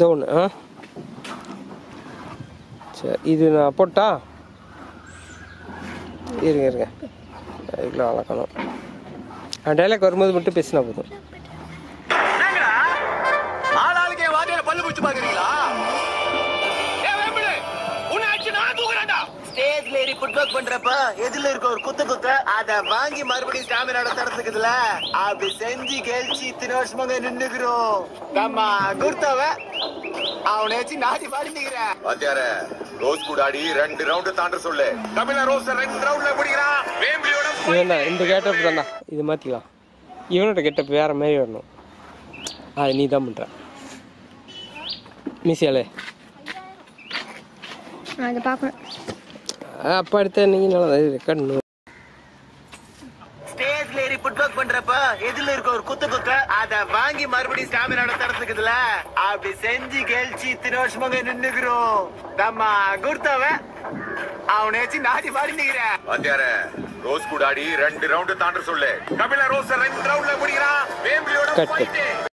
இந்த ஒன்று ஆ சரி இது நான் போட்டா இருங்க இருங்க இதுக்குள்ள வளர்க்கணும் டைலாக் வரும்போது மட்டும் பேசினா போதும் என்னங்கடா ஆளாளுக்கு என் வாத்தியார பல்லு பிடிச்சு பாக்குறீங்களா ஏய் வேம்பிடு உன்னை அடிச்சு நான் தூக்குறேன்டா ஸ்டேஜ்ல ஏறி ஃபுட்பால் பண்றப்ப எதுல இருக்க ஒரு குத்து குத்த அத வாங்கி மறுபடியும் ஸ்டாமினாட தரத்துக்குதுல அப்படி செஞ்சு கழிச்சு இத்தனை வருஷமாக நின்னுக்கிறோம் நம்ம குர்த்தவ அவனை வச்சு நாடி பாடி நிக்கிறேன் வாத்தியார ரோஸ் கூடாடி ரெண்டு ரவுண்ட் தாண்ட சொல்லு தமிழ ரோஸ் ரெண்டு ரவுண்ட்ல முடிக்கிறான் வேம்பிலியோட இவன் தான் இந்த கேட்டப் தான்டா இது மாற்றிக்கலாம் இவனோட கெட்டப் வேறு மாதிரி வரணும் அது நீ தான் பண்ணுற மீசியாலே நான் அதை பார்க்கணும் அப்போ அடுத்த நீங்கள் நல்லா ரெக்கார்ட் ஸ்டேஜ்ல ஏறி ஃபுட்பால் பண்றப்ப எதுல இருக்க ஒரு குத்து குத்த அத வாங்கி மறுபடியும் ஸ்டாமினாட தரத்துக்குதுல அப்படி செஞ்சு கழிச்சு இத்தனை வருஷமாக நின்னுக்கிறோம் நம்ம குர்த்தவ அவனை வச்சு நாடி பாடி நிக்கிறேன் வாத்தியார ரோஸ் கூடாடி ரெண்டு ரவுண்ட் தாண்ட சொல்லு தமிழ ரோஸ் ரெண்டு ரவுண்ட்ல முடிக்கிறான் வேம்பிலியோட Cut, cut. fight.